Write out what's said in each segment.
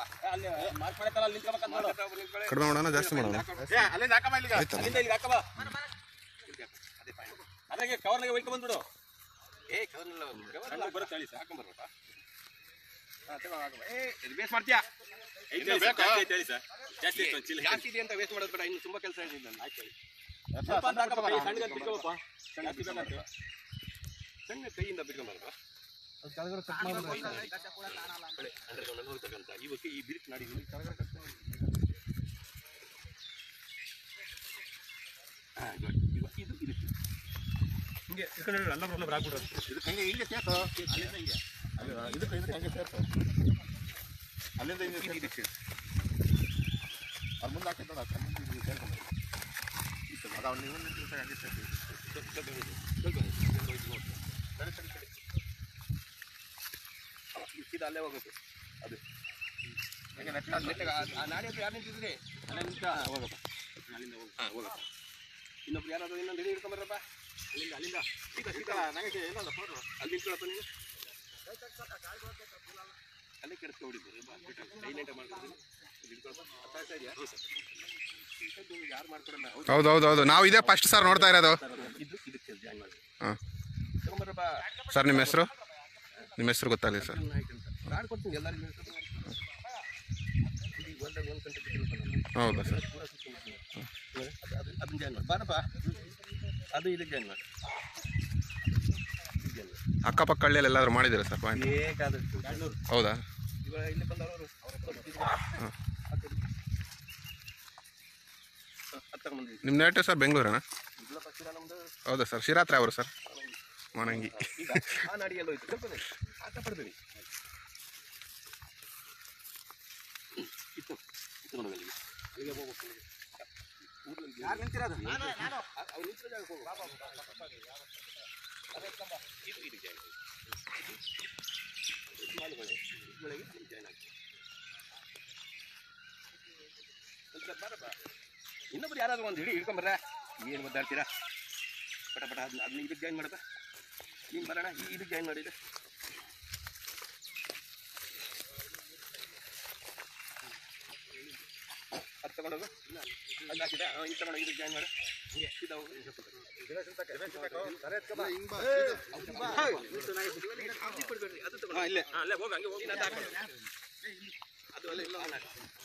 ಅಲ್ಲಿ ಮಾರ್ಕ್ ಮಾಡೈತಲ್ಲ ಅಲ್ಲಿ ನಿಂತ್ಕೊಬೇಕಂತ ನೋಡು ಕಡಿಮೆ ಮಾಡೋಣ ಜಾಸ್ತಿ ಮಾಡೋಣ ಏ ಅಲ್ಲಿಂದ ಹಾಕಮ್ಮ ಇಲ್ಲಿಗ ಆಯ್ತಲ್ಲ. ಅಲ್ಲಿಂದ ಇಲ್ಲಿಗೆ ಹಾಕಮ್ಮ ಅದ್ರಾಗೆ ಕವರ್ನಾಗೆ ಒಯ್ಕೊಂಡ್ ಬಂದ್ಬಿಡು ಏ ಕವರ್ನಲ್ಲ ಸಣ್ಣ ಬರುತ್ತೆ ಹೇಳಿ ಸರ್ ಹಾಕೊಂಬರ್ಬೇಕಾ ಏ ಇದು ಬೇಸ್ ಮಾಡ್ತೀಯಾ ಐತೆ ಹೇಳಿ ಸರ್, ಜಾಸ್ತಿ ಐತೆ ಹೇಳಿ ಸರ್ ಜಾಸ್ತಿ ಐತೆ ಒಂದು ಚೀಲ ಜಾಸ್ತಿ ಇದೆ ಅಂತ ವೇಸ್ಟ್ ಮಾಡೋದು ಬೇಡ ಇನ್ನು ತುಂಬಾ ಕೆಲಸ ಇದೆ ನಾನು ಆಯ್ತು ಹೇಳಿ ಸ್ವಲ್ಪ ಅಂತ ಹಾಕಪ್ಪ, ಈ ಸಣ್ಣಗೆ ಬಿಟ್ಕೊಳಪ್ಪ. ಸಣ್ಣ ಬಿಟ್ಕೊಳಪ್ಪ. ಸಣ್ಣ ಕೈಯಿಂದ ಬಿಟ್ಕೊಂಬರ್ಬೇಕಾ ಅಂಡರ್ಗ್ರೌಂಡ್ ಹೋಗ್ತಕ್ಕಂಥ ಇವಕ್ಕೆ ಈ ಬಿರುಕು ನಾಡಿಗಳು ಕೆಳಗಡೆ ಕಟ್ ಮಾಡಿ. ಹಾ, good. ಇವ- ಇದು ಇದಕ್ಕೆ ಹಿಂಗೆ ಈ ಕಡೆ ಎಲ್ಲ problem ಆಗ್ಬಿಡೋದು. ಇದಕ್ಕೆ ಹಂಗೆ ಹಿಂಗೆ ಸೇರ್ಸು ಅಲ್ಲಿಂದ ಹಿಂಗೆ ಅಲ್ಲಿ ಇದಕ್ಕೆ ಇದಕ್ಕೆ ಹಂಗೆ ಸೇರ್ಸು ಅಲ್ಲಿಂದ ಹಿಂಗೆ ಸೇರ್ಸು ಇದಕ್ಕೆ ಅಲ್ಲಿ ಮುಂದೆ ಹಾಕಿ ನೋಡ ಮುಂದೆ ಹಿಂಗೆ ಸೇರ್ಕೊಂಡು ಅದು ಅವ್ನು ನೀವು ನಿಂತಿರ್ತಾರೆ ಹಂಗೆ ಸೇರ್ಸಿ ಸ್ವಲ್ಪ ಸ್ವಲ್ಪ ಇದು, ಸ್ವಲ್ಪ ಇದು, ಸ್ವಲ್ಪ ಇದು ನೋಡು. ಸರಿ ಸರಿ ಸರಿ ಇದು ಸೀದಾ ಅಲ್ಲೇ ಹೋಗುತ್ತೆ ಅದು ಯಾಕೆ ನೆಟ್ಟ ನೆಟ್ಟಾಗ ಆ- ಆ ನಾಡಿ ಹತ್ರ ಯಾರು ನಿಂತಿದ್ರಿ ಅಲ್ಲೇ ನಿಂತ ಹೋಗಪ್ಪ ಅಲ್ಲಿಂದ ಹೋಗು ಹಾಂ ಹೋಗಪ್ಪ ಇನ್ನೊಬ್ರು ಯಾರಾದ್ರು ಇನ್ನೊಂದು ಹಿಡಿ ಹಿಡ್ಕೊಂಬರ್ರಪ್ಪ ಅಲ್ಲಿಂದ ಅಲ್ಲಿಂದ ಸೀದಾ ಸೀದಾ ನನಗೆ ಏನಲ್ಲ ಫೋಟೋ ಅಲ್ಲಿ ನಿಂತ್ಕೊಳಪ್ಪ ನೀನು ಅಲ್ಲೇ ಕೆಡಿಸ್ಕೊ ಹೊಡಿಬೋದು ಸೈಲೆಂಟ್ ಮಾಡ್ಕೊಂಡು ಹಿಡ್ಕೊಳಪ್ಪ ಅರ್ಥ ಆಗ್ತಾ ಇದೆಯಾ ಇದು ಯಾರು ಮಾಡ್ಕೊಡಲ್ಲ ಹೌದು ಹೌದು ಹೌದು ಹೌದು ನಾವು ಇದೇ ಫಸ್ಟ್ ಸರ್ ನೋಡ್ತಾ ಇರೋದು ಇದು ಇದಕ್ಕೆ ಜಾಯ್ನ್ ಮಾಡಿ ಹಾಂ ತಗೊಂಬರ್ರಪ್ಪ ಸರ್ ನಿಮ್ಮ ಹೆಸರು ನಿಮ್ಮ ಹೆಸರು ಗೊತ್ತಾಗಲಿ ಸರ್ ಆಯ್ತು ಅಂತ ಕಾರ್ಡ್ ಕೊಡ್ತೀನಿ ಎಲ್ಲರಿಗೂ ಈಗ ಒಂದಾಗ ಒಂದು ಗಂಟೆ ಬಿಟ್ಟಿರ್ತಾನೆ ಹೌದಾ ಸರ್ ಪೂರ ಸುತ್ಕೊಂಡ್ಬಿಡ್ತೀನಿ. ಅದು ಅದು ಅದನ್ನ ಜಾಯ್ನ್ ಮಾಡಿ ಬಾರಪ್ಪ ಅದು ಇದಕ್ಕೆ ಜಾಯ್ನ್ ಮಾಡಿ ಜಾಯ್ನ್ ಮಾಡಿ ಅಕ್ಕಪಕ್ಕ ಹಳ್ಳಿಯಲ್ಲಿ ಎಲ್ಲಾದರೂ ಮಾಡಿದ್ದೀರಾ ಸರ್ ಪಾಯಿಂಟ್ ಬೇಕಾದಷ್ಟು ಹೌದಾ ಇವಾಗ ಇಲ್ಲಿ ಬಂದವರು ಅವ್ರ ಹತ್ತು ತಗೊಂಡ್ಬಂದಿದ್ವಿ ನಿಮ್ಮ ನೇಟಿವ್ ಸರ್ ಬೆಂಗಳೂರೇನಾ ಇಲ್ಲಪ್ಪ ಶಿರಾ ನಮ್ದು ಹೌದಾ ಸರ್ ಶಿರಾತ್ರಿ ಅವರು ಸರ್ ಮಾನಂಗಿ ಈಗ ಆ ನಾಡಿಗೆಲ್ಲ ಹೋಯ್ತು ಸ್ವಲ್ಪ ಆಟ ಪಡಬೇಡಿ ಇತ್ತು ಇತ್ತು ನೋಡಿ ಅಲ್ಲಿಗೆ ಅಲ್ಲಿಗೆ ಹೋಗ್ಬೇಕು ಊರಲ್ಲಿ ಯಾರು ನಿಂತಿರೋದು ಅವ್ರು ನಿಂತಿರೋ ಜಾಗಕ್ಕೆ ಹೋಗು ಅದೇ ಕಂಬ. ಇದು ಇದು ಜಾಗ ಮಾಲುಗಳು ಇವುಗಳಿಗೆ ಜಾಯ್ನ್ ಆಗಿ ಸ್ವಲ್ಪ ಬಾರಪ್ಪ ಇನ್ನೊಬ್ರು ಯಾರಾದ್ರೂ ಒಂದು ಹಿಡಿ ಹಿಡ್ಕೊಂಬರ್ರ ಏನು ಒದ್ದಾಡ್ತೀರಾ ಪಟ ಪಟ ಅದನ್ನ ಅದನ್ನ ಇದಕ್ಕೆ ಜಾಯ್ನ್ ಮಾಡಪ್ಪ ನೀನು ಬರೋಣ ಈ ಇದಕ್ಕೆ ಜಾಯ್ನ್ ಮಾಡಿದೆ ಅದು ತಗೊಂಡೋಗು ಅಲ್ಲಿ ಹಾಕಿದೆ ಇದು ತಗೊಂಡು ಇದಕ್ಕೆ ಜಾಯ್ನ್ ಮಾಡು ಸೀದಾ ಹೋಗು. ಇದು ಕೊಡ್ಬೇಡ್ರಿ, ಅದು ತಗೊಂಡು. ಇಲ್ಲೇ ಅಲ್ಲೇ ಹೋಗಿ ಹಂಗೆ ಹೋಗಿ ನೀನು ಅದು ಹಾಕು. ಅದು ಅಲ್ಲೇ ಇಲ್ಲ ಅವನ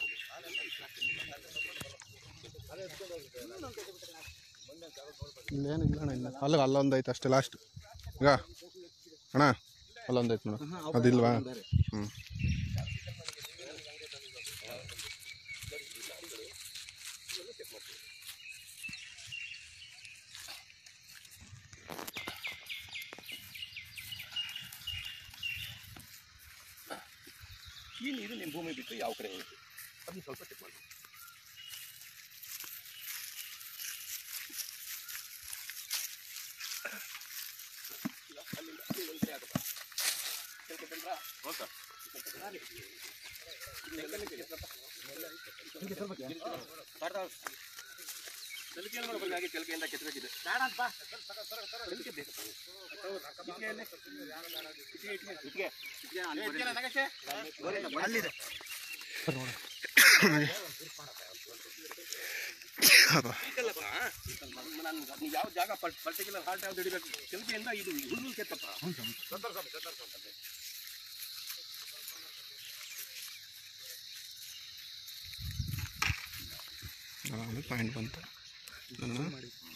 ಇಲ್ಲೇನಿಲ್ಲ ಅಣ್ಣ ಇಲ್ಲ ಅಲ್ಲ ಅಲ್ಲೊಂದು ಐತೆ ಅಷ್ಟೇ ಲಾಸ್ಟ್ ಈಗ ಅಣ್ಣ ಅಲ್ಲೊಂದು ಐತೆ ಮೇಡಮ್ ಅದಿಲ್ವಾ ಹ್ಞೂ ಈ ನೀರು ನಿಮ್ಮ ಭೂಮಿ ಬಿಟ್ಟು ಯಾವ ಕಡೆ ಹೋಗುತ್ತೆ ಅದನ್ನ ಸ್ವಲ್ಪ ಚೆಕ್ ಮಾಡಿ ಇಲ್ಲ, ಅಲ್ಲಿಂದ ಅಲ್ಲಿ ಒಂದು ಕಡೆ ಹಾಕಪ್ಪ. ತಿಳ್ಕೊಬೇಡ್ರಾ? ಇದು ಎಲ್ಲ ನಿಂತಿದೆ. ಹಿಂಗೆ ಸ್ವಲ್ಪ ಬಾರ್ದಾ? ಸಲಿಕೆ ಏನು ಮಾಡ್ಬೇಕು ಹಾಗೆ ಕೆಳಗೆಯಿಂದ ಕೆತ್ತಬೇಕಿದೆ ಸಲಿಕೆ ಬೇಕಪ್ಪ. ಇಟ್ಗೆ ಎಲ್ಲಿ? ಇಟ್ಗೆ, ಇಟ್ಗೆ, ಇಟ್ಗೆ. ಇಟ್ಗೆ ಅಲ್ಲಿ ಬರೀ- ಅಲ್ಲಿದೆ ಈಗಲ್ಲಪ್ಪ ನಾನು ಅದನ್ನ ಯಾವ ಜಾಗ ಪರ್ಟಿಕ್ಯುಲರ್ ಹಾಲ್ಟ್ ಯಾವ್ದು ಹಿಡಿಬೇಕು ಕೆಳಗೆಯಿಂದ ಇದು ಹುಲ್ಲು ಕೆತ್ತಪ್ಪ ಆಮೇಲೆ ಪಾಯಿಂಟ್ ಬಂತು ನನ್ನ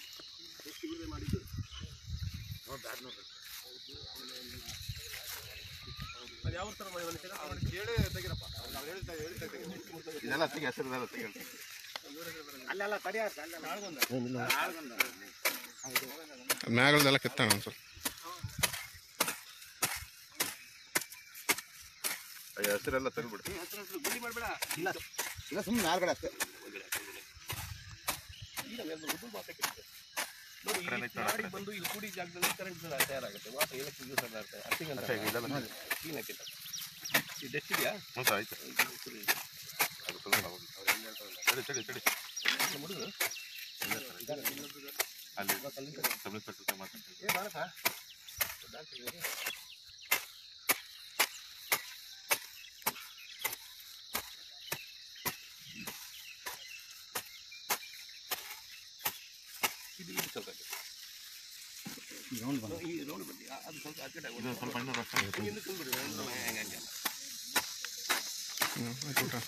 ಅದು ಯಾವ ಥರ ಮಾಡಿ ಇದೆಲ್ಲ ತೆಗಿ ಹೆಸರು ತೆಗಿ ಅಲ್ಲೆಲ್ಲ ತಡಿಯಾರ ಮ್ಯಾಗಳದೆಲ್ಲ ಕಿತ್ತೋಣ ಒಂದು ಸ್ವಲ್ಪ ಹೆಸರೆಲ್ಲ ತೆಗ್ಬಿಡು ಗುಂಡಿ ಮಾಡಬೇಡ ಇಲ್ಲ ಸುಮ್ಮನೆ ನಾಲ್ಗಡೆ ಅಷ್ಟೇ ಈಗ ಒಂದು ಉದ್ದು ಮಾತ್ರ ನೋಡಿ ಈ ನಾಡಿ ಬಂದು ಇಲ್ಲಿ ಕೂಡಿ ಜಾಗದಲ್ಲಿ ಕರೆಂಟ್ ತಯಾರಾಗುತ್ತೆ ವಾಟರ್ ಎಲೆಕ್ಟ್ರಿಕ್ ಯೂಸ್ ಆಗುತ್ತೆ ಅರ್ತಿಂಗ್ ಅಂತ ಕ್ಲೀನ್ ಹಾಕಿಲ್ಲ ಇದು ಎಷ್ಟಿದೆಯಾ ಹ್ಞೂ ಆಯ್ತು ಅದು ತೊಗೊಂಡು ಹೋಗಿ ತಡಿ ತಡಿ ತಡಿ ಹುಡುಗ ಅಲ್ಲಿ ಸಬ್ ಇನ್ಸ್ಪೆಕ್ಟರ್ ಮಾತಾಡ್ತೀನಿ ಏ ಬಾರಪ್ಪ ಸ್ವಲ್ಪ ಹಾಕಿ. ಈ ರೌಂಡ್ ಬಂದು ಅದು ಸ್ವಲ್ಪ ಆ ಕಡೆ ಇದು ಸ್ವಲ್ಪ ಇನ್ನೂ ರಫ್ ಆಗಿದೆ. ಹಿಂದಕ್ಕೆ ಬಂದ್ಬಿಡಿ, ಒಂದು ಹೆಂಗೆ ಹಂಗೆ ಅಲ್ಲ. ಹ್ಞೂ ಆಯ್ತು ಊಟ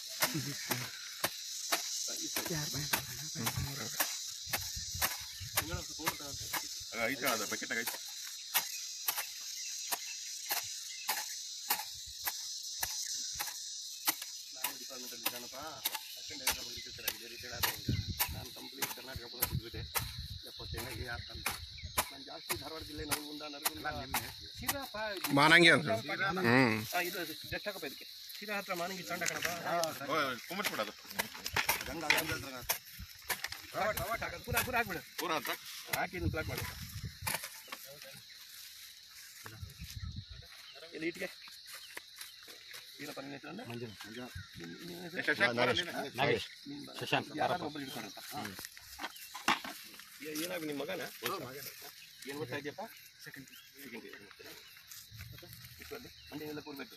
ಇನ್ನೊಂದು ಸ್ವಲ್ಪ ಊಟ ಅಂತ. ಆಗ ಐತೆ ಅದು ಬಕೆಟ್ನಾಗ ಐತೆ ನಾನು ಡಿಪಾರ್ಟ್ಮೆಂಟಲ್ಲಿ ಇದ್ದಾನಪ್ಪ ಸೆಕೆಂಡ್ ಇಯರ್ ಅಗ್ರಿಕಲ್ಚರ್ ಆಗಿದೆ ರಿಟೈರ್ಡ್ ಆದ ನಾನು ಕಂಪ್ಲೀಟ್ ಕರ್ನಾಟಕ ಪುರ ಸಿಗ್ಬಿಟ್ಟೆ ಎಪ್ಪತ್ತೇಳಾಗಿ ಆಗ್ತಾನೆ ನಾನು ಜಾಸ್ತಿ ಧಾರವಾಡ ಜಿಲ್ಲೆ ನರಗುಂದ ನರಗುಂದ ಶಿರಾಪ ಮಾನಂಗಿ ಅಂತ ಹ್ಞೂ ಹಾಂ ಇದು ಜಸ್ಟ್ ಹಾಕಪ್ಪ ಇದಕ್ಕೆ ಶಿರಾ ಹತ್ರ ಮಾನಂಗಿ ಚಂಡ ಕಣಪ್ಪ ಕುಂಬಿಸ್ಬಿಡೋದು ಪೂರ ಪೂರ ಹಾಕ್ಬಿಡು ಪೂರ ಅಂತ ಹಾಕಿ ಇದನ್ನು ಪ್ಲಾಕ್ ಮಾಡಿ ಇಲ್ಲಿ ಇಟ್ಗೆ ಏನಪ್ಪ ನಿನ್ನ ಹೆಸರು ಅಂದ್ರೆ? ನಿನ್ನ- ನಿನ್ನ ಹೆಸರು? ಶಶಾಂಕ್ ಬರ ನೀನು. ನೀನ್ ಬಾ. ಯಾರಾದ್ರೂ ಒಬ್ರು ಹಿಡ್ಕೊಳಂತ. ಏ- ಏನಾಗಿ ನಿಮ್ಮ ಮಗನ ಏನು ಓದ್ತಾ ಇದೆಯಪ್ಪ ಸೆಕೆಂಡ್ ಸೆಕೆಂಡ್ ಇಯರ್ ಮಂಡಿನೆಲ್ಲ ಕೂರ್ಬೇಕು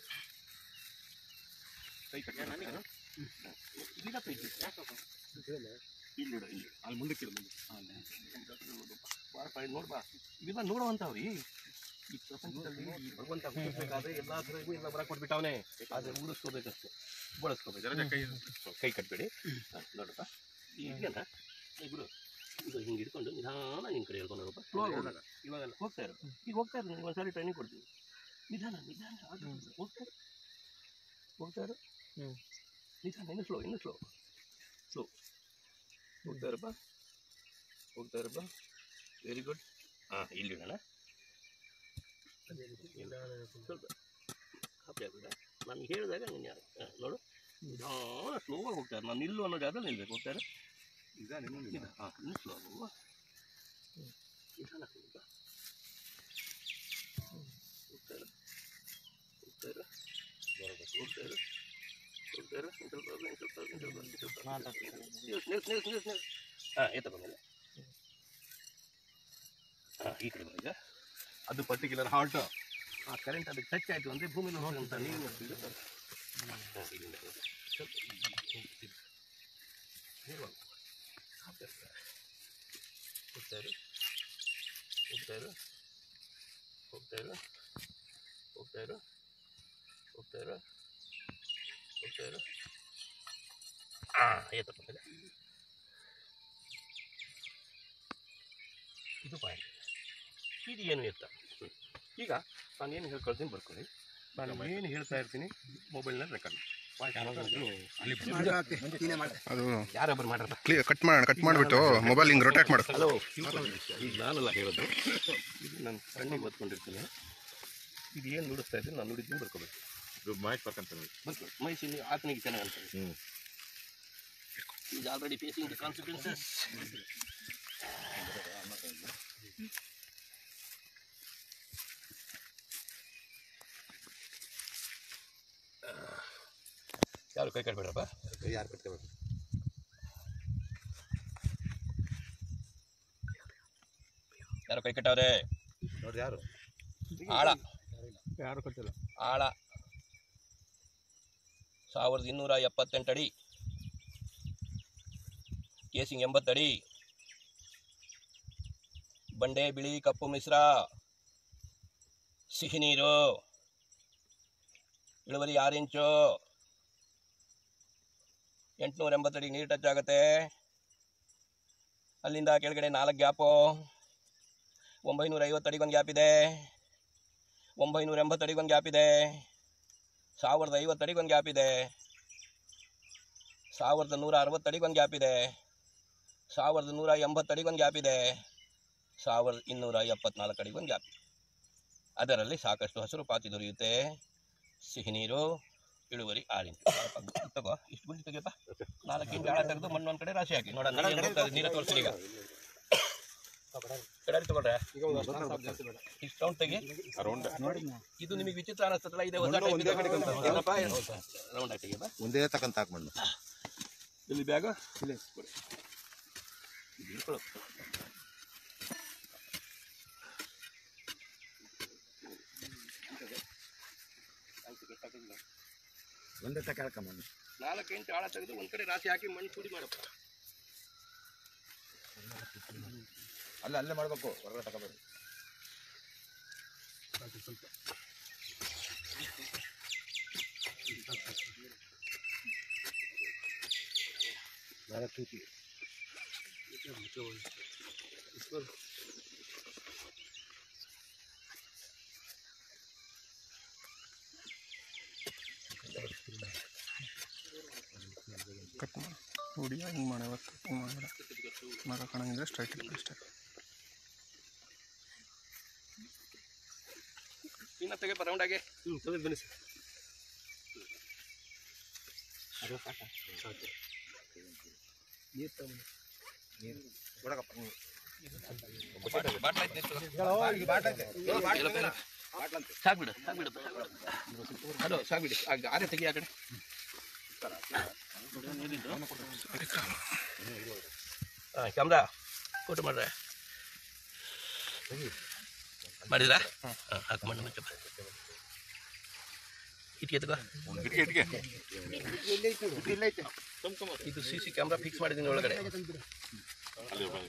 ಕೈ ಕಟ್ಟಿ ಇಲ್ಲಪ್ಪ ಇಲ್ಲಿ ಇಲ್ಲಿ ಇಡು, ಇಲ್ಲಿ ಅಲ್ಲಿ ಮುಂದಕ್ಕೆ ಇಡು, ಮುಂದೆ ಬಾರಪ್ಪ ಇಲ್ಲಿ ನೋಡ್ಬಾ ಇವೆಲ್ಲ ನೋಡುವಂಥವ್ರಿ ಈ ಪ್ರಪಂಚದಲ್ಲಿ ಈ ಭಗವಂತ ಹುಟ್ಟಿಸ್ಬೇಕಾದ್ರೆ ಎಲ್ಲಾ ಥರಗೂ ಎಲ್ಲ ಬರ ಕೊಟ್ಬಿಟ್ಟವನೇ ಆದ್ರೆ ಉಳಿಸ್ಕೋಬೇಕಷ್ಟೇ ಬಳಸ್ಕೋಬೇಕು ಜರ ಕೈ ಕೈ ಕಟ್ಬೇಡಿ ಹಾ, ನೋಡಪ್ಪ ಈಗೇನ ಇಬ್ರು ಇದು ಹಿಂಗೆ ಹಿಡ್ಕೊಂಡು ನಿಧಾನ ನಿನ್ನ ಕಡೆ ಹೇಳ್ಕೊಂಡು ಹೋಗಪ್ಪ ಸ್ಲೋ ಇವಾಗ ಹೋಗ್ತಾ ಇರೋ ಈಗ ಹೋಗ್ತಾ ಇರೋ ನಿಮ್ಗೆ ಒಂದ್ಸರಿ ಟ್ರೈನಿಂಗ್ ಕೊಡ್ತೀವಿ ನಿಧಾನ ನಿಧಾನ ಅದು ಹೋಗ್ತಾ ಇರು. ಹೋಗ್ತಾ ಇರು ನಿಧಾನ ಇನ್ನು ಸ್ಲೋ ಇನ್ನು ಸ್ಲೋ ಸ್ಲೋ ಹೋಗ್ತಾ ಇರಪ್ಪ ಹೋಗ್ತಾ ಇರಪ್ಪ ವೆರಿ ಗುಡ್ ಹಾಂ ಇಲ್ಲಿ ಇಡೋಣ ಸ್ವಲ್ಪ ಕಾಪಿ ಆಗ್ಬಿಡ ನಾನು ಹೇಳಿದಾಗ ನೀನು ಯಾರು ಹಾಂ ನೋಡು ನಿಧಾನ ಸ್ಲೋ ಆಗಿ ಹೋಗ್ತಾರೆ ನಾನು ನಿಲ್ಲು ಅನ್ನೋ ಜಾಗದಲ್ಲಿ ನಿಲ್ಬೇಕು ಹೋಗ್ತಾರೆ ನಿಧಾನ ಹಾಂ ಇನ್ನು ಸ್ಲೋ ಆಗುವ ನಿಧಾನ ಹೋಗ್ತಾ ಹೋಗ್ತಾರೆ ಹೋಗ್ತಾರೆ ಹೋಗ್ತಾರೆ ಹೋಗ್ತಾರೆ ಸ್ವಲ್ಪ ಸ್ವಲ್ಪ ಸ್ವಲ್ಪ ನಿಲ್ಸು ನಿಲ್ಸು ನಿಲ್ಸು ನಿಲ್ಸು ನಿಲ್ಸು ಹಾಂ ಎತ್ತಪ್ಪ ಮೇಲೆ ಹಾಂ ಈ ಕಡೆ ಬರೀಗ ಅದು ಪರ್ಟಿಕ್ಯುಲರ್ ಹಾಲ್ಟ್ ಆ ಕರೆಂಟ್ ಅದಕ್ಕೆ ಟಚ್ ಆಯಿತು ಅಂದರೆ ಭೂಮಿಲಿ ಹೋಗುವಂಥ ನೀರಿನ ಸ್ಪೀಡು ಹಾಂ ಇಲ್ಲಿಂದ ಹೋಗಿ. ಸ್ವಲ್ಪ ನೇರವಾಗಿ ಹೋಗ್ತಾರೆ ಹೋಗ್ತಾರೆ ಹೋಗ್ತಾರೆ ಹೋಗ್ತಾರೆ ಹೋಗ್ತಾರೆ ಹೋಗ್ತಾರೆ ಹೋಗ್ತಾರೆ ಹಾಂ ಏತಪ್ಪ ಮೇಲೆ ಇದು ಪಾಯಿಂಟ್ ಇದು ಏನು ಎತ್ತ ಹ್ಮ್. ಈಗ ನಾನು ಏನು ಹೇಳಿ ಕಳ್ತೀನಿ ಬರ್ಕೊಳ್ಳಿ ನಾನು ಏನು ಹೇಳ್ತಾ ಇರ್ತೀನಿ ಮೊಬೈಲ್ನಲ್ಲಿ ರೆಕಾರ್ಡ್ ಅದು ಯಾರೊಬ್ಬರು ಮಾಡ್ರಪ್ಪ ಕ್ಲಿಯರ್ ಕಟ್ ಮಾಡೋಣ ಕಟ್ ಮಾಡಿಬಿಟ್ಟು ಮೊಬೈಲ್ ಹಿಂಗೆ ರೊಟೇಟ್ ಮಾಡು ಹಲೋ ಈಗ ನಾನಲ್ಲ ಹೇಳೋದು ಇದು ನಾನು ಕಣ್ಣಿಗೆ ಓದ್ಕೊಂಡಿರ್ತೀನಿ ಇದು ಏನು ನುಡಿಸ್ತಾ ಇದ್ದೀನಿ ನಾನು ನುಡಿದ್ದೀನಿ ಬರ್ಕೋಬೇಕು ಇದು ಮಾಹಿತಿ ಬರ್ಕಂತಾನೆ ಬರ್ಕೊ ಮೈಸೂರಿನ ಆತನಿಗೆ ಚೆನ್ನಾಗಿ ಅನ್ಸುತ್ತೆ ಹ್ಞೂ is already facing the consequences ಯಾರು ಕೈ ಕಟ್ಬೇಡಪ್ಪ ಯಾರು ಕಟ್ಕೋಬೇಕು ಯಾರು ಕೈ ಕಟ್ಟವ್ರೆ ನೋಡಿ ಯಾರು ಆಳ ಯಾರು ಕಟ್ಟಿಲ್ಲ ಆಳ ಸಾವಿರದ ಇನ್ನೂರ ಎಪ್ಪತ್ತೆಂಟು ಅಡಿ ಕೇಸಿಂಗ್ ಎಂಬತ್ತಡಿ ಬಂಡೆ ಬಿಳಿ ಕಪ್ಪು ಮಿಶ್ರ ಸಿಹಿ ನೀರು ಇಳುವರಿ ಆರು ಇಂಚು ಎಂಟುನೂರ ಎಂಬತ್ತಡಿ ನೀರು ಟಚ್ ಆಗುತ್ತೆ ಅಲ್ಲಿಂದ ಕೆಳಗಡೆ ನಾಲ್ಕು ಗ್ಯಾಪು ಒಂಬೈನೂರ ಐವತ್ತು ಅಡಿಗೊಂದು ಗ್ಯಾಪ್ ಇದೆ ಒಂಬೈನೂರ ಎಂಬತ್ತು ಅಡಿಗೊಂದು ಗ್ಯಾಪ್ ಇದೆ ಸಾವಿರದ ಐವತ್ತು ಅಡಿಗೊಂದು ಗ್ಯಾಪ್ ಇದೆ ಸಾವಿರದ ನೂರ ಅರವತ್ತು ಅಡಿಗೊಂದು ಗ್ಯಾಪ್ ಇದೆ ಸಾವಿರದ ನೂರ ಎಂಬತ್ತು ಅಡಿಗೊಂದು ಗ್ಯಾಪ್ ಇದೆ ಸಾವಿರದ ಇನ್ನೂರ ಎಪ್ಪತ್ನಾಲ್ಕು ಅಡಿಗೊಂದು ಗ್ಯಾಪ್ ಇದೆ ಅದರಲ್ಲಿ ಸಾಕಷ್ಟು ಹಸಿರು ಪಾತಿ ದೊರೆಯುತ್ತೆ ಸಿಹಿ ನೀರು ಇಳುವರಿ ಆರು ಇಂಚು ತಗೋ ಇಷ್ಟು ಗುಂಡಿ ತೆಗಿಯಪ್ಪ ನಾಲ್ಕು ಇಂಚು ಆಳ ತೆಗೆದು ಮಣ್ಣು ಒಂದು ಕಡೆ ರಾಶಿ ಹಾಕಿ ನೋಡೋಣ ನೀರು ತೋರಿಸಿ ಈಗ ಕಡಾರಿ ತಗೊಳ್ರೆ ಇಷ್ಟು ರೌಂಡ್ ತೆಗಿ ರೌಂಡ್ ಇದು ನಿಮಗೆ ವಿಚಿತ್ರ ಅನಿಸ್ತದಲ್ಲ ಇದೆ ಹೊಸ ರೌಂಡ್ ಹಾಕಿಗೆ ಒಂದೇ ತಕ್ಕಂತ ಹಾಕ್ಮಣ್ಣು ಇಲ್ಲಿ ಬ್ಯಾಗ ಇಲ್ಲಿ ಇಟ್ಕೊಳ್ಳೋ ಒಂದೇ ತಕ್ಕ ಹಾಕಮ್ಮಣ್ಣು ನಾಲ್ಕು ಇಂಚು ಆಳ ತೆಗೆದು ಒಂದ್ ಕಡೆ ರಾಶಿ ಹಾಕಿ ಮಣ್ಣು ಪುಡಿ ಮಾಡಪ್ಪ ಅಲ್ಲೇ ಅಲ್ಲೇ ಮಾಡ್ಬೇಕು ಹೊರಗಡೆ ತಗೋಬೇಕು ಕಟ್ ಮಾಡಿ ನೋಡಿ ಹಿಂಗೆ ಮಾಡಿ ಹಿಂಗೆ ಮಾಡಬೇಡ ಮಗ ಕಾಣಂಗಿದ್ರೆ ಸ್ಟ್ರೈಟ್ ಇಟ್ಟು ಅಷ್ಟೇ ಇನ್ನ ತೆಗೆ ರೌಂಡ್ ಆಗಿ ಹ್ಞೂ ತೆಗೆದು ಬನ್ನಿ ಸರ್ ಸಾಕ್ಬಿಡು ಸಾಕ್ಬಿಡು ಹಲೋ ಸಾಕ್ಬಿಡಿ ಆರೆ ತೆಗಿ ಆ ಕಡೆ ಹಾಂ ಕ್ಯಾಮ್ರಾ ಫೋಟೋ ಮಾಡ್ರೆ ಮಾಡಿದ್ರಾ ಹಾಂ ಹಾಕು ಮಣ್ಣು ಮುಚ್ಚಪ್ಪ ಇಟ್ಕೆ ತಗೋ ಇಟ್ಕೆ ಇಟ್ಕೆ ಇದು ಸಿ ಸಿ ಕ್ಯಾಮ್ರಾ ಫಿಕ್ಸ್ ಮಾಡಿದ್ದೀನಿ ಒಳಗಡೆ ಅಲ್ಲಿ ಬಾ.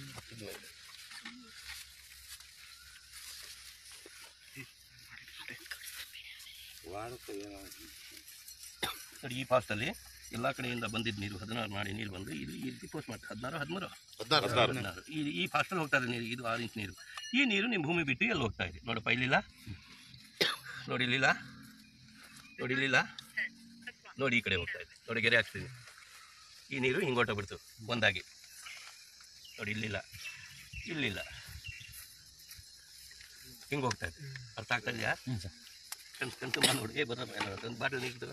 ನೋಡಿ ಈ ಪಾಸ್ಟಲ್ಲಿ ಎಲ್ಲ ಕಡೆಯಿಂದ ಬಂದಿದ್ದ ನೀರು ಹದಿನಾರು ಮಾಡಿ ನೀರು ಬಂದು ಇಲ್ಲಿ ಈ ರೀತಿ ಪೋಸ್ಟ್ ಮಾಡ್ತಾರೆ ಹದಿನಾರು ಹದಿಮೂರು ಹದಿನಾರು ಹದಿನಾರು ಈ ಈ ಫಾಸ್ಟಲ್ಲಿ ಹೋಗ್ತಾ ಇದೆ ನೀರು ಇದು ಆರು ಇಂಚ್ ನೀರು ಈ ನೀರು ನಿಮ್ಮ ಭೂಮಿ ಬಿಟ್ಟು ಎಲ್ಲಿ ಹೋಗ್ತಾ ಇದೆ ನೋಡಪ್ಪ ಇಲ್ಲಿಲ್ಲ ನೋಡಿ ಇಲ್ಲಿಲ್ಲ ನೋಡಿ ಇಲ್ಲಿಲ್ಲ ನೋಡಿ ಈ ಕಡೆ ಹೋಗ್ತಾ ಇದೆ ನೋಡಿ ಗೆರೆ ಹಾಕ್ತೀನಿ ಈ ನೀರು ಹಿಂಗೆ ಹೊಟ್ಟೋಗ್ಬಿಡ್ತು ಒಂದಾಗಿ ನೋಡಿ ಇಲ್ಲಿಲ್ಲ ಇಲ್ಲಿಲ್ಲ ಹಿಂಗೆ ಹೋಗ್ತಾ ಇದೆ ಅರ್ಥ ಆಗ್ತಾ ಇದೆಯಾ ಕಣ್ ಕಣ್ ತುಂಬ ನೋಡಿ ಏ ಬರ್ರಪ್ಪ ಒಂದು ಬಾಟಲ್ ನೀರು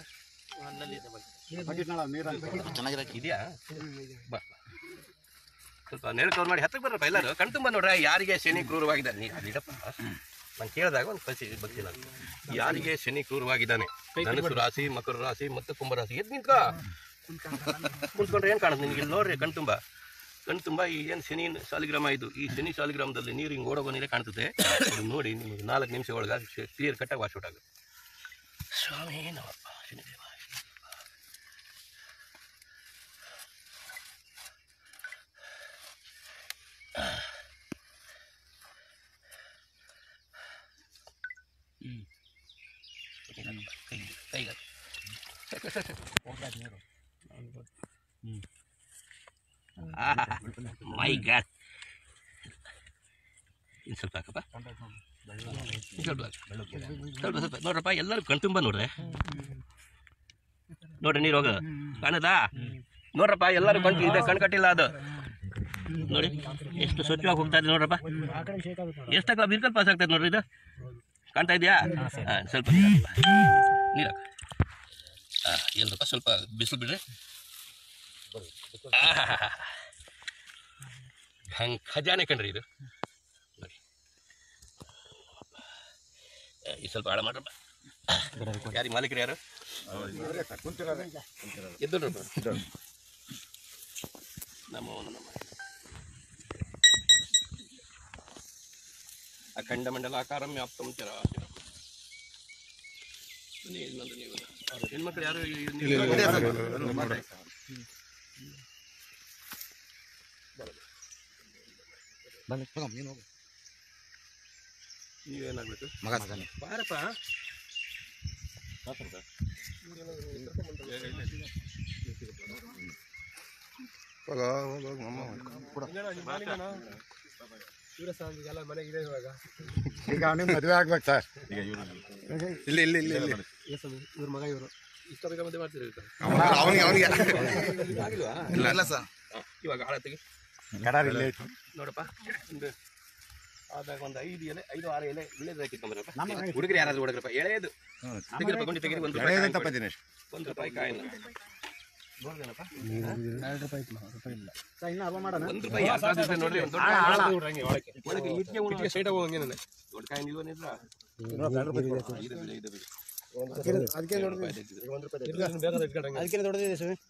ಇದೆಯಾ ಬಾ ಸ್ವಲ್ಪ ನೇರ ಕವರ್ ಮಾಡಿ ಹತ್ತಕ್ಕೆ ಬರ್ರಪ್ಪ ಎಲ್ಲರೂ ಕಣ್ ತುಂಬ ನೋಡ್ರೆ ಯಾರಿಗೆ ಶನಿ ಕ್ರೂರವಾಗಿದ್ದಾನೆ ನೀ ಅಲ್ಲಿಡಪ್ಪ ನಾನು ಕೇಳಿದಾಗ ಒಂದು ಕಸಿ ಬರ್ತೀನಿ ನಾನು ಯಾರಿಗೆ ಶನಿ ಕ್ರೂರವಾಗಿದ್ದಾನೆ ಧನುಸು ರಾಶಿ ಮಕರ ರಾಶಿ ಮತ್ತು ಕುಂಭರಾಶಿ ಎದ್ದು ನಿಂತ್ಕೋ ಕುಂತ್ಕೊಂಡ್ರೆ ಏನು ಕಾಣುತ್ತೆ ನಿನಗೆ ಇಲ್ಲಿ ನೋಡ್ರಿ ಕಣ್ ತುಂಬ ಕಣ್ ತುಂಬ ಈ ಏನು ಶನಿ ಸಾಲಿಗ್ರಾಮ ಇದು ಈ ಶನಿ ಸಾಲಿಗ್ರಾಮದಲ್ಲಿ ನೀರು ಹಿಂಗೆ ಓಡೋ ನೀರೇ ಕಾಣ್ತದೆ ಅದನ್ನ ನೋಡಿ ನಿಮಗೆ ನಾಲ್ಕು ನಿಮಿಷ ಒಳಗೆ ಕ್ಲಿಯರ್ ಕಟ್ಟಾಗಿ ವಾಶ್ ಔಟ್ ಆಗುತ್ತೆ ಸ್ವಾಮಿ ನಮ್ಮಪ್ಪ ಶನಿದೇವ ಕೈ ಕೈ ಮೈ ಗಾಡ್ ಇನ್ನು ಸ್ವಲ್ಪ ಹಾಕಪ್ಪ ಇನ್ನು ಸ್ವಲ್ಪ ಹಾಕು. ಸ್ವಲ್ಪ ಸ್ವಲ್ಪ ನೋಡ್ರಪ್ಪ ಎಲ್ಲರೂ ಕಣ್ತುಂಬ ನೋಡ್ರೆ ನೋಡ್ರಿ ನೀರು ಹೋಗ ಕಾಣದಾ ನೋಡ್ರಪ್ಪ ಎಲ್ಲರೂ ಕಣ್ ಇದೆ ಕಣ್ ಕಟ್ಟಿಲ್ಲ ಅದು ನೋಡಿ ಎಷ್ಟು ಸ್ವಚ್ಛವಾಗಿ ಹೋಗ್ತಾ ಇದೆ ನೋಡ್ರಪ್ಪ ಎಷ್ಟಾಗ ಬಿರ್ಕಲ್ ಪಾಸ್ ಆಗ್ತದೆ ನೋಡ್ರಿ ಇದು ಕಾಣ್ತಾ ಇದೆಯಾ ಹಾಂ ಸ್ವಲ್ಪ ನೀರು ಹಾಕು ಹಾಂ ಎಲ್ಲರಪ್ಪ ಸ್ವಲ್ಪ ಬಿಸಿಲು ಬಿಡ್ರಿ ಹಂಗೆ ಖಜಾನೆ ಕಣ್ರಿ ಇದು ನೋಡಿ ಆ, ಈ ಸ್ವಲ್ಪ ಹಾಳ ಮಾಡ್ರಪ್ಪ ಯಾರಿಗೆ ಮಾಲೀಕರು ಯಾರು ಎದ್ದೋಡ್ರಪ್ಪ ನಮ್ಮ ನಮ್ಮ ಅಖಂಡ ಮಂಡಲ ಆಕಾರ ವ್ಯಾಪ್ತಂ ಚರಾಚರಂ ಬನ್ನಿ, ಇನ್ನೊಂದು ನೀವು ಹೆಣ್ಮಕ್ಳು ಯಾರು ಈ- ನೀವು- ನೀವೇನಾಗ್ಬೇಕು ಬಾರಪ್ಪ ಹೋಗ ಹೋಗ ಹೋಗ ಮಮ್ಮ ಕೊಡ ಈಗ ಅವನಿಗೆ ಮದುವೆ ಆಗ್ಬೇಕು ಸರ್ ಈಗ ಇವರು ಇಲ್ಲಿ ಇಲ್ಲಿ ಇಲ್ಲಿ ಇಲ್ಲಿ ಇವ್ರ ಮಗ ಇವರು ಇಷ್ಟ ಬೇಗ ಮದುವೆ ಮಾಡ್ತೀರಿ ಈಗ? ಅವನಿಗೆ ಅವನಿಗೆ ಇಲ್ಲ ಇಲ್ಲ ಸರ್ ಇವಾಗ ಆಳ ತೆಗಿ ಗಡಾರ್ ಇಲ್ಲೇ ಐತಿ ನೋಡಪ್ಪ ಒಂದು ಆದಾಗ ಒಂದು ಐದು ಎಲೆ ಐದು ಆರು ಎಲೆ ವಿಳೆದು ಹಾಕಿಟ್ಕೊಂಬರಪ್ಪ ಹುಡುಗರು ಯಾರಾದ್ರೂ ಹುಡುಗರಪ್ಪ ಎಳೆಯದು ತೆಗಿರಪ್ಪ ಗುಂಡಿ ತೆಗಿರಿ ಒಂದು ರೂಪಾಯಿ ಎಳೆಯದಂತಪ್ಪ ಕಾಯಿನ. ದಿನೇಶ್ ಒಂದು ರೂಪಾಯಿ ಕಾಯಿನ ನೋಡ್ದೇನಪ್ಪ ಒಂದು ರೂಪಾಯಿ ಯಾರು ಸಾಧ್ಯ ನೋಡ್ರಿ ಒಂದು ದೊಡ್ಡ ಒಳಗೆ ಇಟ್ಗೆ ಉಣ್ಣು. ದೊಡ್ಡ ಕಾಯಿನ ಇಲ್ವನಿದ್ರ ಐದು ಬಿಡಿ, ಐದು ಬಿಡಿ. ಅದಕ್ಕೆ ಎರಡು ರೂಪಾಯಿ ತೆಗ್ದಿದ್ರು. ದೊಡ್ಡದಿದೆ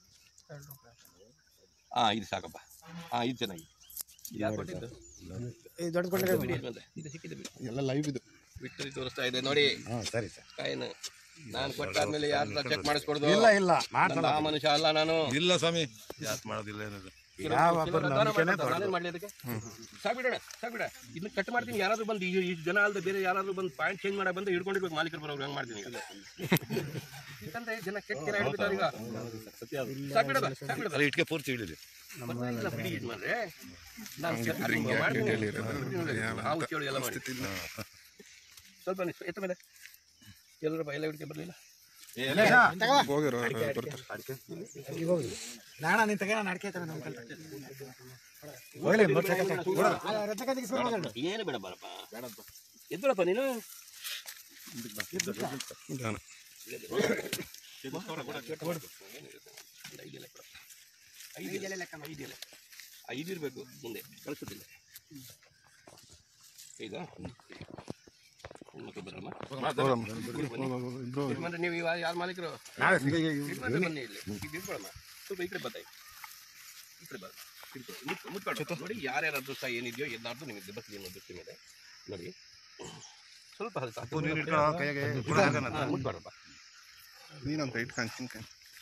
ಹಾ ಇದು ಸಾಕಪ್ಪ ಹಾ ಇದು ಚೆನ್ನಾಗಿ ಇದು ಯಾರು ಕೊಟ್ಟಿದ್ದು ದೊಡ್ಡ ಬಿಡಿ ಇದು ಬಂದೆ. ಇದು ಸಿಕ್ಕಿದೆ ಬಿಡಿ ಎಲ್ಲ ಲೈವ್ ಇದು ವಿಕ್ಟರಿ ತೋರಿಸ್ತಾ ಇದೆ ನೋಡಿ ಹಾಂ ಸರಿ ಸರ್ ಕಾಯಿನ ನಾನು ಕೊಟ್ಟಾದ್ಮೇಲೆ ಯಾರು ಚೆಕ್ ಮಾಡಿಸ್ಕೊಡ್ದು ಇಲ್ಲ ಇಲ್ಲ ನನ್ನ ಆ ಮನುಷ್ಯ ಅಲ್ಲ ನಾನು ಇಲ್ಲ ಸ್ವಾಮಿ ಜಾಸ್ತಿ ಮಾಡೋದಿಲ್ಲ ಏನಿಲ್ಲ ಯಾವ ಕೆಲವ್ರು ಒಬ್ಬರು ದಾನ ನಂಬಿಕೆನೇ ಮಾಡ್ತಾರೆ, ನಾನೇನ್ ಮಾಡ್ಲಿ ಅದಕ್ಕೆ ಸಾಕ್ಬಿಡೋಣ ಸಾಕ್ಬಿಡ ಇದನ್ನ ಕಟ್ ಮಾಡ್ತೀನಿ ಯಾರಾದ್ರೂ ಬಂದು ಈ ಈ ಜನ ಅಲ್ಲದೆ ಬೇರೆ ಯಾರಾದ್ರೂ ಬಂದು ಪಾಯಿಂಟ್ ಚೇಂಜ್ ಮಾಡಕ್ ಬಂದು ಹಿಡ್ಕೊಂಡಿರ್ಬೇಕು ಮಾಲೀಕರು ಬರೋರು ಹಂಗೆ ಮಾಡ್ತೀನಿ ಈಗ. ಯಾಕಂದ್ರೆ ಜನ ಕೆಟ್ಟ ಜನ ಹೇಳ್ಬಿಟ್ಟಾರೆ ಈಗ ಸಾಕ್ಬಿಡೋದ ಸಾಕ್ಬಿಡೋದ ಅಲ್ಲಿ ಇಟ್ಕೆ ಪೂರ್ತಿ ಹಿಡಿದು ಇಲ್ಲ ಬಿಡಿ ಇದು ಮಾಡ್ರೆ ನಾನು ಮಾಡ್ತೀನಿ ಹಾವು ಕೇಳು ಎಲ್ಲ ಮಾಡಿ ಸ್ವಲ್ಪ ನಿಲ್ಸು. ಎತ್ತ ಮೇಲೆ ಎಲ್ಲರೂ ಎಲ್ಲ ಹಿಡ್ಕೆ ಬರಲಿಲ್ಲ ಹೋಗಿರೋ ಬರ್ತಾರೆ ನಾಣ ನೀನ್ ತಗ ನಾನು ಅಡ್ಕೆ ತಗೊಂಡು ನಮ್ಮ ಹೋಗ್ಲಿ ಮೂರ್ ಸೆಕೆಂಡ್ ಏನು ಬೇಡ ಬಾರಪ್ಪ ಎದ್ದಳಪ್ಪ ನೀನು ನಿಧಾನ. ಐದು ಎಲೆ ಲೆಕ್ಕ ಐದು ಎಲೆ ಐದು ಇರಬೇಕು ಮುಂದೆ ಕಳಿಸೋದಿಲ್ಲ ಈಗ ಹೆಣ್ಮಕ್ಳು ಬರಮ್ಮ ಹೋಗಮ್ಮ. ಇಬ್ರು ಯಜಮಾನ್ರೆ, ನೀವು ಇವಾಗ ಯಾರು ಮಾಲೀಕರು ನಾವೇ ಯಜಮಾನ್ರೆ ಬನ್ನಿ ಇಲ್ಲಿ ಈಗ ಇಟ್ಕೊಳಮ್ಮ ಸ್ವಲ್ಪ ಈ ಕಡೆ ಬರ್ತಾಯಿ ಈ ಕಡೆ ಬರ ಮುತ್ಕೊಂಡು ನೋಡಿ ಯಾರ್ಯಾರ ಅದೃಷ್ಟ ಏನಿದೆಯೋ ಎಲ್ಲಾರ್ದು ನಿಮಗೆ ಬಸ್ಲಿ ಅನ್ನೋ ದೃಷ್ಟಿ ಮೇಲೆ ನೋಡಿ ಸ್ವಲ್ಪ ಹಲ್ಸ ಮುಟ್ಬಾರಪ್ಪ ನೀನಂತ ಇಟ್ಕೊಂಡು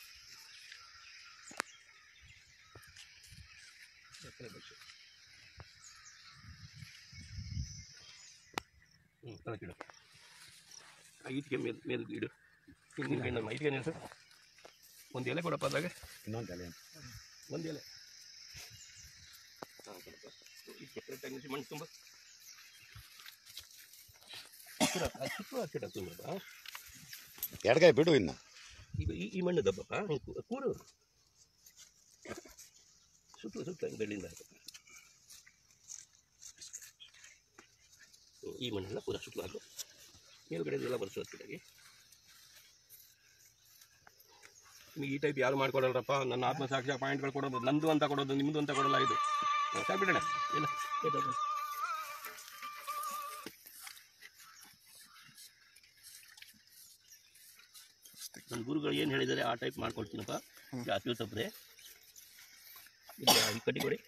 ಹ್ಞೂ ತಳಕಿಡು ಐದಿಗೆ ಮೇಲ್ ಮೇಲ್ ಇಡು ಹಿಂದಿನ ಕೈ ನಮ್ಮ ಐದಿಗೆ ನಿಲ್ಸು ಒಂದು ಎಲೆ ಕೊಡಪ್ಪ ಅದ್ರಾಗ ಇನ್ನೊಂದು ತಲೆ ಒಂದು ಎಲೆ ಹಾಂ ಕೊಡಪ್ಪ ಇದಕ್ಕೆ ಕರೆಕ್ಟಾಗಿ ನಿಲ್ಸಿ ಮಣ್ಣು ತುಂಬ ಸುತ್ತು ಹಾಕಿಡ ತುಂಬಪ್ಪ ಎಡಗಾಯಿ ಬಿಡು ಇನ್ನು ಈಗ ಈ ಈ ಮಣ್ಣು ದಬ್ಬಪ್ಪ ಹಿಂಗ್ ಕೂ- ಕೂರು ಸುತ್ತು ಸುತ್ತ ಹಿಂಗ್ ಬೆಳ್ಳಿಂದ ಹಾಕಪ್ಪ ಹ್ಮ್, ಈ ಮಣ್ಣೆಲ್ಲ ಪೂರ ಸುತ್ತಲೂ ಹಾಕು ಮೇಲ್ಗಡೆದೆಲ್ಲ ಬರ್ಸು ಹತ್ತಿರಾಗಿ ನಿಮಗೆ ಈ ಟೈಪ್ ಯಾರು ಮಾಡ್ಕೊಡಲ್ರಪ್ಪ ನನ್ನ ಆತ್ಮಸಾಕ್ಷಿ ಪಾಯಿಂಟ್ಗಳು ಕೊಡೋದು ನಂದು ಅಂತ ಕೊಡೋದು ನಿಮ್ಮದು ಅಂತ ಕೊಡಲ್ಲ ಇದು ಹಾ, ಸಾಕ್ಬಿಡೋಣ ಇಲ್ಲ ಆಯ್ತು, ನನ್ನ ಗುರುಗಳು ಏನು ಹೇಳಿದ್ದಾರೆ ಆ ಟೈಪ್ ಮಾಡ್ಕೊಡ್ತೀನಪ್ಪ ಜಾಸ್ತಿ ತಪ್ಪದೆ ಇಲ್ಲ ಈ ಕಡ್ಡಿ ಕೊಡಿ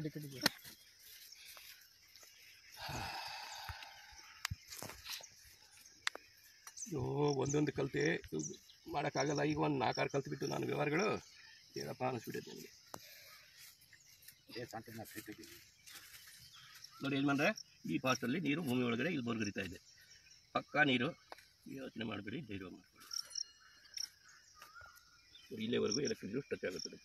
ಅಯ್ಯೋ ಒಂದೊಂದು ಕಲಿತೆ ಮಾಡೋಕ್ಕಾಗಲ್ಲ ಈಗ ಒಂದು ನಾಲ್ಕಾರು ಕಲ್ತ್ಬಿಟ್ಟು ನಾನು ವ್ಯವಹಾರಗಳು ಏನಪ್ಪ ಅನಿಸ್ಬಿಟ್ಟೈತೆ ನನಗೆ ನೋಡಿ ಯಜಮಾನ್ರೆ ಈ ಪಾಸ್ಟಲ್ಲಿ ನೀರು ಭೂಮಿ ಒಳಗಡೆ ಇಲ್ಲಿ ಬೋರ್ಗರಿತಾ ಇದೆ ಪಕ್ಕಾ ನೀರು ಯೋಚನೆ ಮಾಡಬೇಡಿ ಧೈರ್ಯ ಮಾಡ್ಕೊಳ್ಳಿ ಇಲ್ಲಿವರೆಗೂ ಎಲೆಕ್ಟ್ರಿಕ್ ಟಚ್ ಆಗುತ್ತದೆ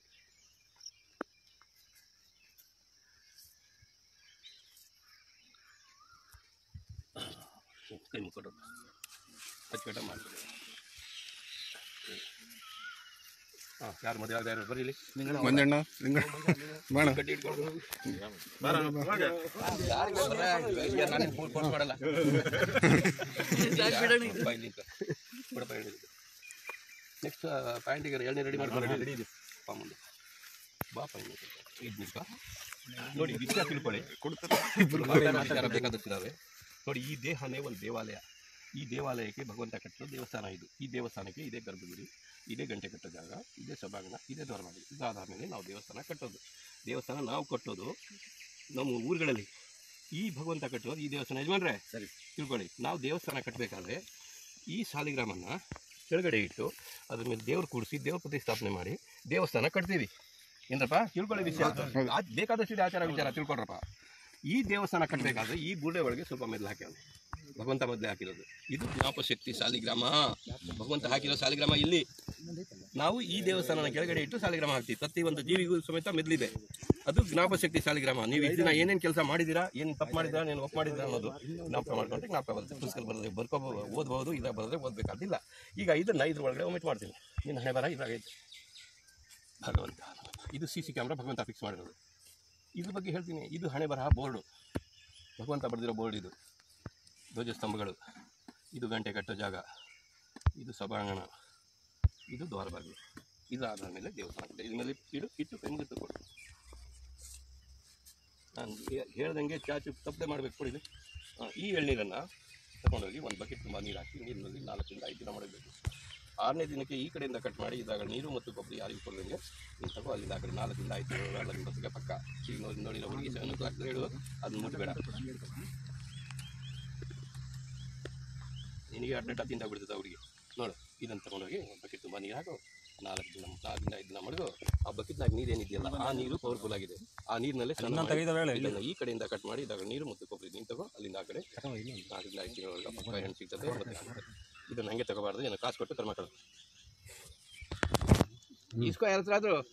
ಕೈ ಮುಕ್ಕೊಡು ಅಚ್ಚುಕಟ್ಟ ಮಾಡ್ಕೊಳ್ಳಿ ಹಾಂ ಯಾರು ಮದುವೆ ಆಗದೆ ಯಾರು ಬರೀಲಿ ಮಂಜಣ್ಣ ನಿಂಗ ಬೇಡ ಕಡ್ಡಿ ಹಿಡ್ಕೊಂಡು ನಾನೇನು ಫೋನ್ ಫೋನ್ ಮಾಡಲ್ಲ ನೆಕ್ಸ್ಟ್ ಪ್ಯಾಂಟಿಗೆ ಎಣ್ಣೆ ರೆಡಿ ಮಾಡ್ಕೊಂಡು ಬಾ ಮುಂದೆ ಬಾ ಪೈನ್ ಇದು ನಿಲ್ಕ ನೋಡಿ ವಿಷಯ ತಿಳ್ಕೊಳ್ಳಿ ವಿಚಾರ ಬೇಕಾದಷ್ಟಿದ್ದಾವೆ ನೋಡಿ ಈ ದೇಹನೇ ಒಂದು ದೇವಾಲಯ ಈ ದೇವಾಲಯಕ್ಕೆ ಭಗವಂತ ಕಟ್ಟಿರೋ ದೇವಸ್ಥಾನ ಇದು ಈ ದೇವಸ್ಥಾನಕ್ಕೆ ಇದೇ ಗರ್ಭಗುಡಿ ಇದೇ ಗಂಟೆ ಕಟ್ಟೋ ಜಾಗ ಇದೇ ಸಭಾಂಗಣ ಇದೇ ದ್ವಾರಮಾಡಿ ಇದಾದ ಮೇಲೆ ನಾವು ದೇವಸ್ಥಾನ ಕಟ್ಟೋದು ದೇವಸ್ಥಾನ ನಾವು ಕಟ್ಟೋದು ನಮ್ಮ ಊರುಗಳಲ್ಲಿ ಈ ಭಗವಂತ ಕಟ್ಟೋದು ಈ ದೇವಸ್ಥಾನ ಯಜಮಾನ್ರೆ ಸರಿ ತಿಳ್ಕೊಳ್ಳಿ ನಾವು ದೇವಸ್ಥಾನ ಕಟ್ಟಬೇಕಾದ್ರೆ ಈ ಸಾಲಿಗ್ರಾಮನ್ನ ಕೆಳಗಡೆ ಇಟ್ಟು ಅದ್ರ ಮೇಲೆ ದೇವ್ರು ಕೂಡಿಸಿ ದೇವ್ರ ಪ್ರತಿಷ್ಠಾಪನೆ ಮಾಡಿ ದೇವಸ್ಥಾನ ಕಟ್ತೀವಿ ಏನಪ್ಪ ತಿಳ್ಕೊಳ್ಳಿ ವಿಷಯ ಆ- ಬೇಕಾದಷ್ಟಿದೆ ಆಚಾರ ವಿಚಾರ ತಿಳ್ಕೊಳ್ರಪ್ಪ ಈ ದೇವಸ್ಥಾನ ಕಟ್ಟಬೇಕಾದ್ರೆ ಈ ಬುರ್ಡೆ ಒಳಗೆ ಸ್ವಲ್ಪ ಮೆದ್ಲು ಹಾಕ್ಯಾವ ಭಗವಂತ ಮೊದಲೇ ಹಾಕಿರೋದು ಇದು ಜ್ಞಾಪಶಕ್ತಿ ಸಾಲಿಗ್ರಾಮ ಭಗವಂತ ಹಾಕಿರೋ ಸಾಲಿಗ್ರಾಮ ಇಲ್ಲಿ ನಾವು ಈ ದೇವಸ್ಥಾನನ ಕೆಳಗಡೆ ಇಟ್ಟು ಸಾಲಿಗ್ರಾಮ ಹಾಕ್ತೀವಿ ಪ್ರತಿ ಒಂದು ಜೀವಿಗೂ ಸಮೇತ ಮೆದ್ಲಿದೆ ಅದು ಜ್ಞಾಪಶಕ್ತಿ ಸಾಲಿಗ್ರಾಮ ನೀವು ಇದನ್ನ ಏನೇನು ಕೆಲಸ ಮಾಡಿದ್ದೀರಾ ಏನು ತಪ್ಪು ಮಾಡಿದ್ದೀರಾ ಏನು ಒಪ್ಪು ಮಾಡಿದ್ದೀರಾ ಅನ್ನೋದು ಜ್ಞಾಪಕ ಮಾಡ್ಕೊಂಡ್ರೆ ಜ್ಞಾಪಕ ಬರುತ್ತೆ ಪುಸ್ತಕ ಬರೋದ್ರೆ ಬರ್ಕೋಬೋದು ಓದ್ಬೋದು ಇದಾಗ ಬರೋದ್ರೆ ಓದಬೇಕಾದಿಲ್ಲ ಈಗ ಇದನ್ನ ಇದ್ರ ಒಳಗಡೆ ಒಮಿಟ್ ಮಾಡ್ತೀನಿ ನಿನ್ನ ಹಣೆ ಬರ ಇದಾಗೈತೆ ಭಗವಂತ ಇದು ಸಿ ಸಿ ಕ್ಯಾಮ್ರಾ ಭಗವಂತ ಫಿಕ್ಸ್ ಮಾಡಿರೋದು ಇದ್ರ ಬಗ್ಗೆ ಹೇಳ್ತೀನಿ ಇದು ಹಣೆ ಬರಹ ಬೋರ್ಡು ಭಗವಂತ ಬರೆದಿರೋ ಬೋರ್ಡ್ ಇದು ಧ್ವಜಸ್ತಂಭಗಳು ಇದು ಗಂಟೆ ಕಟ್ಟೋ ಜಾಗ ಇದು ಸಭಾಂಗಣ ಇದು ದ್ವಾರ ಬಾಗಿಲು ಇದಾದ ಮೇಲೆ ದೇವಸ್ಥಾನ ಇದೆ. ಇದ್ರ ಮೇಲೆ ಇಡು ಇಟ್ಟು ಹೆಂಗಿತ್ತು ಕೊಡು ನಾನು ಹೇ- ಹೇಳ್ದಂಗೆ ಚಾಚು ತಪ್ಪದೆ ಮಾಡಬೇಕು ಕೊಡಿ ಹಾಂ ಈ ಎಳ್ನೀರನ್ನು ತಗೊಂಡೋಗಿ ಒಂದು ಬಕೆಟ್ ತುಂಬ ನೀರು ಹಾಕಿ ನೀರಿನಲ್ಲಿ ನಾಲ್ಕರಿಂದ ಐದು ದಿನ ಮಾಡಬೇಕು ಆರನೇ ದಿನಕ್ಕೆ ಈ ಕಡೆಯಿಂದ ಕಟ್ ಮಾಡಿ ಇದಾಗ ನೀರು ಮತ್ತು ಗೊಬ್ಬರ ಯಾರಿಗೂ ಕೊಡದಂಗೆ ನೀನು ತಗೋ ಅಲ್ಲಿಂದ ಆ ಕಡೆ ನಾಲ್ಕರಿಂದ ಐದು ನಾಲ್ಕು ಬಸ್ಸಿಗೆ ಪಕ್ಕ ಈಗ ನೋಡಿ ನೋಡಿರೋ ಹುಡುಗಿ ಸೆವೆನ್ ಓ ಕ್ಲಾಕ್ ಹೇಳು ಅದನ್ನ ಮುಟ್ಟಬೇಡ ನಿನಗೆ ಅಡ್ಡ ತಿಂದ ಬಿಡ್ತದೆ ಹುಡುಗಿ ನೋಡು ಇದನ್ನು ತಗೊಂಡೋಗಿ ಒಂದು ಬಕೆಟ್ ತುಂಬ ನೀರು ಹಾಕು ನಾಲ್ಕು ದಿನ ನಾಲ್ಕರಿಂದ ಐದು ದಿನ ಮಡಗು ಆ ಬಕೆಟ್ನ ಇದ್ದಾಗ ನೀರೇನಿದೆಯಲ್ಲ ಆ ನೀರು ಪವರ್ಫುಲ್ ಆಗಿದೆ ಆ ನೀರಿನಲ್ಲೇ ಸ್ನಾನ ಮಾಡಿ ಇದನ್ನ ಈ ಕಡೆಯಿಂದ ಕಟ್ ಮಾಡಿ ಇದಾಗ ನೀರು ಮತ್ತು ಕೊಬ್ಬರಿ ನೀರು ತಗೋ ಅಲ್ಲಿಂದ ಆ ಕಡೆ ನಾಲ್ಕರಿಂದ ಐದು ತಿಂಗಳೊಳಗೆ ಪಪ್ಪಾಯ ಹಣ್ಣು ಸಿಗ್ತದೆ ಮತ್ತೆ ಆಗ್ತದೆ. ಇದನ್ನ ಹಂಗೆ ತಗೋಬಾರ್ದು ಏನು ಕಾಸು ಕೊಟ್ಟು ಕರ್ಮ ಕಳು ಇಸ್ಕೋ ಯಾರ ಹತ್ರ ಆದ್ರು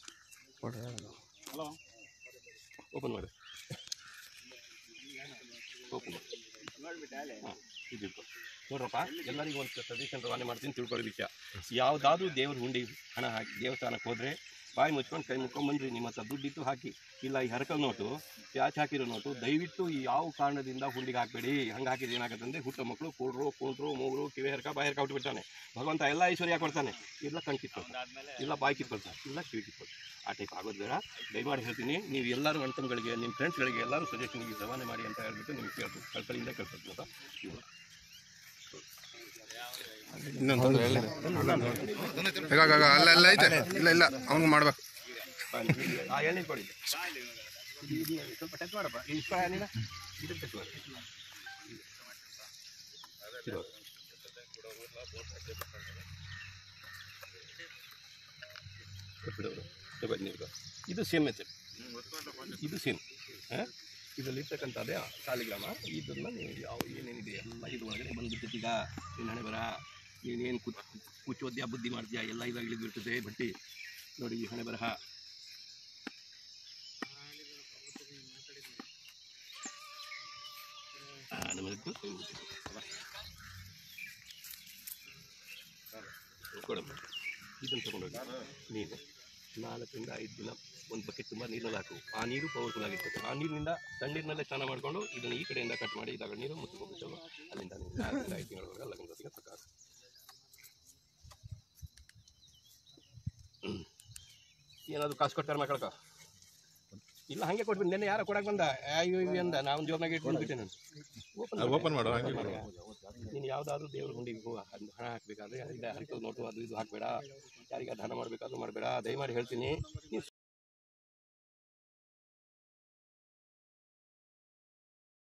ಓಪನ್ ಮಾಡು ಓಪನ್ ಹಾಂ ಇದಿಟ್ಟು ನೋಡ್ರಪ್ಪ ಎಲ್ಲರಿಗೂ ಒಂದು ಸಜೆಷನ್ ರವಾನೆ ಮಾಡ್ತೀನಿ ತಿಳ್ಕೊಳ್ಳೋ ವಿಷಯ ಯಾವುದಾದ್ರೂ ದೇವ್ರ ಹುಂಡಿ ಹಣ ಹಾಕಿ ದೇವಸ್ಥಾನಕ್ಕೆ ಹೋದರೆ ಬಾಯಿ ಮುಚ್ಕೊಂಡು ಕೈ ಮುಕ್ಕೊಂಬಂದ್ರಿ ನಿಮ್ಮ ಹತ್ರ ದುಡ್ಡಿತ್ತು ಹಾಕಿ ಇಲ್ಲ ಈ ಹರಕಲ್ ನೋಟು ಪ್ಯಾಚ್ ಹಾಕಿರೋ ನೋಟು ದಯವಿಟ್ಟು ಈ ಯಾವ ಕಾರಣದಿಂದ ಹುಂಡಿಗೆ ಹಾಕಬೇಡಿ ಹಂಗೆ ಹಾಕಿದ್ರೆ ಏನಾಗುತ್ತೆ ಅಂದರೆ ಹುಟ್ಟೋ ಮಕ್ಕಳು ಕೂಡ್ರು ಕೂಡ್ರು ಮೂಗರು ಕಿವಿ ಹರಕ ಬಾಯಿ ಹರಕ ಬಿಡ್ತಾನೆ ಭಗವಂತ ಎಲ್ಲ ಐಶ್ವರ್ಯ ಕೊಡ್ತಾನೆ ಇಲ್ಲ ಕಣ್ ಕಿತ್ಕೊಳ್ತಾನೆ ಇಲ್ಲ ಬಾಯಿ ಕಿತ್ಕೊಳ್ತಾನೆ ಇಲ್ಲ ಕಿವಿ ಕಿತ್ಕೊಳ್ತಾನೆ ಆ ಟೈಪ್ ಆಗೋದು ಬೇಡ ದಯಮಾಡಿ ಹೇಳ್ತೀನಿ ನೀವು ಎಲ್ಲರೂ ಅಣ್ತಮ್ಗಳಿಗೆ ನಿಮ್ಮ ಫ್ರೆಂಡ್ಸ್ಗಳಿಗೆ ಎಲ್ಲರೂ ಸಜೆಷನ್ಗೆ ರವಾನೆ ಮಾಡಿ ಅಂತ ಹೇಳ್ಬಿಟ್ಟು ನಿಮ್ಗೆ ಕೇಳ್ತು ಕಳ್ಕಳಿಯಿಂದ ಕಳ್ಸೋದು ಅಂತ ಇವ್ರು. ಇನ್ನೊಂದು ತೊಂದ್ರೆ ಇಲ್ಲ ಈಗ ಈಗ, ಈಗ, ಅಲ್ಲ ಅಲ್ಲ ಐತೆ ಇಲ್ಲ ಇಲ್ಲ ಅವ್ನಿಗೆ ಮಾಡ್ಬೇಕು ಆ ಎಣ್ಣೆ ಕೊಡಿ ಇದು ಇದು ಸ್ವಲ್ಪ ಟಚ್ ಮಾಡಪ್ಪ ಈ ಇಸ್ಕೊ ನೀನ ಇದಕ್ಕೆ ಟಚ್ ಮಾಡಿ ಇದು. ಕೊಟ್ಬಿಡು ಅವ್ರು. ತಗೋ ನೀರು. ಇದು ಸೇಮ್ ಮೆಥಡ್ ಇದು ಸೇಮ್ ಇದರಲ್ಲಿ ಇರ್ತಕ್ಕಂಥದ್ದೇ ಸಾಲಿಗ್ರಾಮ ಇದನ್ನ ನೀವು ಯಾವ ಏನೇನಿದೆ ಎಲ್ಲ ಇದು ಒಳಗಡೆ ಬಂದ್ಬಿಡ್ತೈತೆ ಈಗ ನೀನು ಹಣೆ ಬರ ನೀನೇನು ಕುಚ್ ಕುಚ್ಚೋದ್ಯಾ ಬುದ್ಧಿ ಮಾಡ್ತೀಯಾ ಎಲ್ಲ ಇದಾಗ ಇಳಿದ್ಬಿಡ್ತದೆ ಬಟ್ಟಿ ನೋಡಿ ಈ ಹಣೆ ಬರಹ ಆ, ನಮ್ಮದು ಕೊಡಮ್ಮ ಇದನ್ನು ತಗೊಂಡೋಗಿ ನೀರು ನಾಲ್ಕರಿಂದ ಐದು ದಿನ ಒಂದು ಬಕೆಟ್ ತುಂಬ ನೀರಲ್ಲಿ ಹಾಕು ಆ ನೀರು ಪವರ್ಫುಲ್ ಆಗಿರ್ತದೆ ಆ ನೀರಿನಿಂದ ತಣ್ಣೀರಿನಲ್ಲೇ ಸ್ನಾನ ಮಾಡಿಕೊಂಡು ಇದನ್ನು ಈ ಕಡೆಯಿಂದ ಕಟ್ ಮಾಡಿ ಇದಾಗ ನೀರು ಮತ್ತು ಹೋಗ್ಬಿಟ್ಟು ಅಲ್ಲಿಂದ ನೀರು ನಾಲ್ಕರಿಂದ ಐದು ತಿಂಗಳವರೆಗೆ ಲಗ್ನ ಜೊತೆಗೆ ಸಾಕು ಏನಾದರೂ ಕಾಸು ಕೊಡ್ತಾರೆ ಮಕ್ಕಳಕ ಇಲ್ಲ ಹಂಗೆ ಕೊಟ್ಬಿಟ್ಟು ನೆನ್ನೆ ಯಾರೋ ಕೊಡಕ್ಕೆ ಬಂದ ಅಯ್ಯೋ ಇವಿ ಅಂದ ನಾವು ಜೋಬ್ನಾಗ ಇಟ್ಕೊಂಡ್ಬಿಟ್ಟೆ ನಾನು ಓಪನ್ ಓಪನ್ ಮಾಡು ಹಂಗೆ ಮಾಡು ನೀನು ಯಾವುದಾದ್ರೂ ದೇವ್ರ ಗುಂಡಿಗೆ ಹೂ ಹಣ ಹಾಕಬೇಕಾದ್ರೆ ಇಲ್ಲ ಹರಿಕಲ್ ನೋಟು ಅದು ಇದು ಹಾಕಬೇಡ ಯಾರಿಗೆ ದಾನ ಮಾಡಬೇಕಾದ್ರೂ ಮಾಡಬೇಡ ದಯಮಾಡಿ ಹೇಳ್ತೀನಿ ನೀವು